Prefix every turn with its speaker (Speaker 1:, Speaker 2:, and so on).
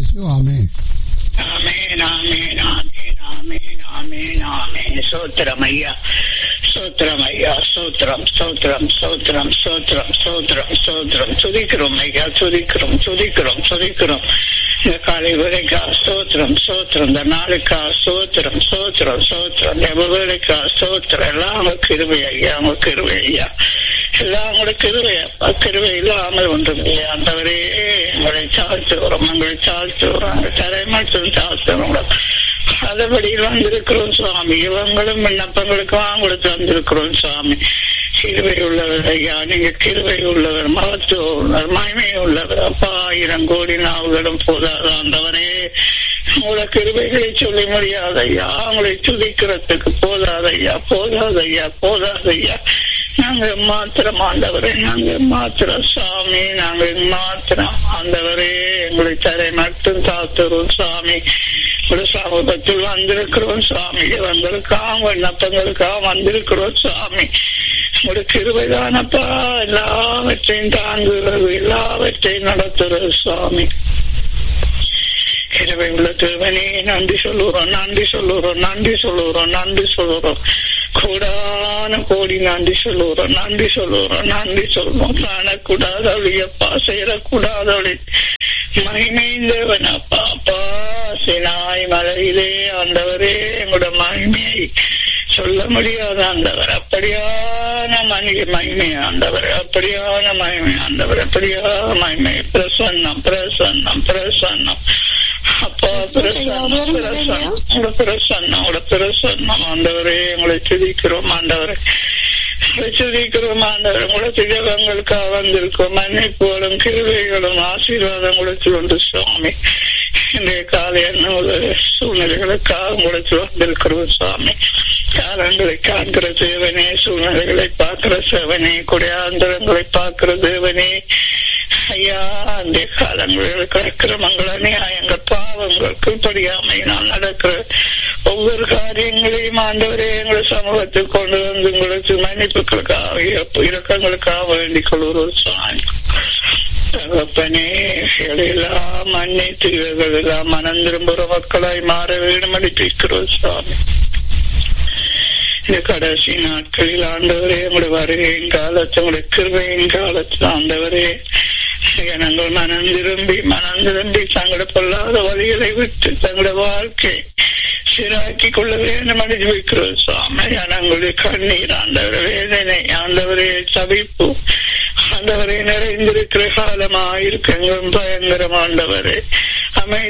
Speaker 1: இயேசு ஆமென்
Speaker 2: ஆமேன் ஆமேன் ஆமேன் ஆமேன் ஆமேன் ஆமேன் சோத்திரம் ஐயா சோத்திரம் ஐயா சோத்திரம் சோத்திரம் சோத்திரம் சோத்திரம் சோத்திரம் சோத்திரம் துதிக்கிறோம் ஐயா துதிக்கிறோம் துதிக்கிறோம் துதிக்கிறோம் இந்த காலை வேலைக்கா சோத்திரம் சோத்திரம் இந்த நாளுக்கா சோத்திரம் சோத்திரம் சோத்திரம் இந்த வேலைக்கா சோத்திரம் எல்லாம் உங்க கிருவை ஐயா உங்க கிருவை ஐயா எல்லாம் உங்களோட கிருவை அப்பா கிருவை இல்லாமல் ஒன்றும் இல்லை அந்தவரே உங்களை சாழ்த்துகிறோம் உங்களை சாழ்த்துகிறோம் தரை மட்டும் சாழ்த்துகிறோம் அதபடியில் வந்திருக்கிறோம் சுவாமி இவங்களும் விண்ணப்பங்களுக்கும் கொடுத்து வந்திருக்கிறோம் சுவாமி கிருவை உள்ளவர் ஐயா நீங்க கிருவை உள்ளவர் மகத்துவ உள்ளவர் மகிமை உள்ளவர் அப்பா ஆயிரம் கோடி நாவுகளும் போதாது ஆண்டவரே உங்களோட கிருபைகளை சொல்ல முடியாது ஐயா உங்களை துதிக்கிறதுக்கு போதாது ஐயா போதாது ஐயா போதாது ஐயா நாங்க மாத்திரம் ஆண்டவரே நாங்க மாத்திரம் சாமி நாங்க மாத்திரம் ஆண்டவரே எங்களை தரை மட்டும் காத்துறோம் சாமி ஒரு சமூகத்தில் வந்திருக்கிறோம் சாமி வந்திருக்காம் விண்ணப்பங்களுக்காக வந்திருக்கிறோம் சாமி ஒரு கிருபைதானப்பா எல்லாவற்றையும் தாங்குகிறது எல்லாவற்றையும் நடத்துறது சுவாமி கிருபை உள்ள தேவனே நன்றி சொல்லுறோம் நன்றி சொல்லுறோம் நன்றி சொல்லுறோம் நன்றி சொல்லுறோம் கூடான கோடி நன்றி சொல்லுறோம் நன்றி சொல்லுறோம் நன்றி சொல்லுவோம் காணக்கூடாதவளி அப்பா சேரக்கூடாதவளி மகிமை தேவன் அப்பா அப்பா சினாய் மலையிலே ஆண்டவரே எங்களோட மகிமையை சொல்ல முடியாத ஆண்டவர் அப்படியான மனித மகிமை ஆண்டவர் அப்படியான மகிமை ஆண்டவர் அப்படியான மகிமை பிரசன்னம் பிரசன்னம் பிரசன்னம் அப்பா பிரசன்னம் பிரசன்னம் உங்களோட பிரசன்னம் உங்களோட பிரசன்னம் ஆண்டவரே உங்களை துதிக்கிறோம் ஆண்டவரே துதிக்கிறோம் ஆண்டவர் உங்களோட திஜகங்களுக்காக வந்திருக்கோம் மன்னிப்புகளும் கிருவைகளும் ஆசீர்வாதம் கொடுத்து கொண்டு சுவாமி இன்றைய காலை என்ன சூழ்நிலைகளுக்காக கொடுத்து வந்திருக்கிறோம் சுவாமி காலங்களை காண்கிற தேவனே சூழ்நிலைகளை பார்க்கிற சேவனே குடையாந்திரங்களை பார்க்கிற தேவனே ஐயா அந்த காலங்களுக்கு அக்கிரமங்கள் அநியாயங்கள் பாவங்கள் கீழ்படியாமை நான் நடக்கிற ஒவ்வொரு காரியங்களையும் ஆண்டவரே எங்களை சமூகத்தில் கொண்டு வந்து உங்களுக்கு மன்னிப்புகளுக்காக இறக்கங்களுக்காக வேண்டிக் கொள்வோம் சாமி தகப்பனே எல்லாம் மன்னித்து இவர்கள் எல்லாம் மனம் திரும்புகிற மக்களாய் மாற வேண்டும் அடிப்பிக்கிறோம் சுவாமி இந்த கடைசி நாட்களில் ஆண்டவரே உங்களுடைய வருகையின் காலத்து உங்களுடைய கிருவையின் காலத்தில் ஆண்டவரே ஜனங்கள் மனம் திரும்பி மனம் திரும்பி தங்களோட பொல்லாத வழிகளை விட்டு தங்களோட வாழ்க்கை சீராக்கி கொள்ள வேண்டும் அனுப்பி வைக்கிறோம் சுவாமி ஜனங்களுடைய கண்ணீர் ஆண்டவர வேதனை ஆண்டவரே சபிப்பு ஆண்டவரை நிறைந்திருக்கிற காலமாயிருக்க பயங்கரம் ஆண்டவரே அமை